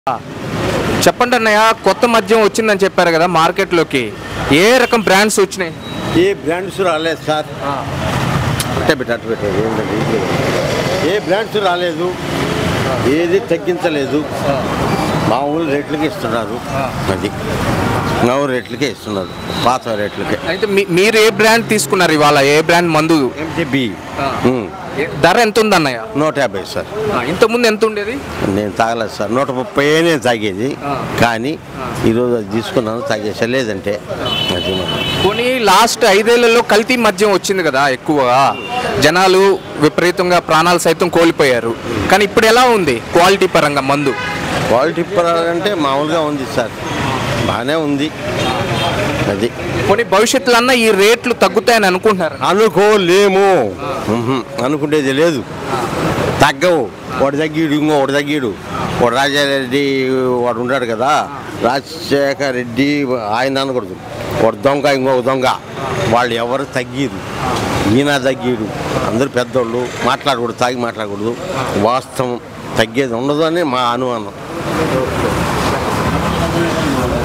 చెప్పండి అన్నయ్య కొత్త మద్యం వచ్చిందని చెప్పారు కదా మార్కెట్లోకి ఏ రకం బ్రాండ్స్ వచ్చినాయి ఏ బ్రాండ్స్ రాలేదు సార్ అట్టే పెట్టు అట్టు పెట్టు ఏంటంటే ఇది. ఏ బ్రాండ్స్ రాలేదు ఏది తగ్గించలేదు మామూలు రేట్లకే ఇస్తున్నారు అది మామూలు రేట్లకే ఇస్తున్నారు పాత రేట్లకే అయితే మీ- మీరు ఏ బ్రాండ్ తీసుకున్నారు ఇవాళ ఏ బ్రాండ్ మందు ఎంటీబీ ఏ- ధర ఎంత ఉంది అన్నయ్య నూట యాభై సార్ ఇంతకుముందు ఎంత ఉండేది నేను తాగలేదు సార్ నూట ముప్పై నేను తాగేది కానీ ఈరోజు అది తీసుకున్నాను తాగేసా లేదంటే అది మనం కొన్ని లాస్ట్ ఐదేళ్లలో కల్తీ మద్యం వచ్చింది కదా ఎక్కువగా జనాలు విపరీతంగా ప్రాణాలు సైతం కోల్పోయారు కానీ ఇప్పుడు ఎలా ఉంది క్వాలిటీ పరంగా మందు క్వాలిటీ పరంగా మామూలుగా ఉంది సార్ బాగానే ఉంది అది కొన్ని భవిష్యత్తులో అన్న ఈ రేట్లు తగ్గుతాయని అనుకుంటున్నారు అనుకోలేము ఉహుం, అనుకునేది లేదు తగ్గవు వాడు తగ్గిడు ఇంకో వాడు తగ్గిడు వాడు రాజారెడ్డి వాడు ఉన్నాడు కదా రాజశేఖర్ రెడ్డి ఆయన అనకూడదు వాడు దొంగ ఇంకొక దొంగ వాళ్ళు ఎవరు తగ్గిరు ఈయన తగ్గిడు అందరూ పెద్దోళ్ళు మాట్లాడకూడదు తాగి మాట్లాడకూడదు వాస్తవం తగ్గేది ఉండదు అని మా అనుమానం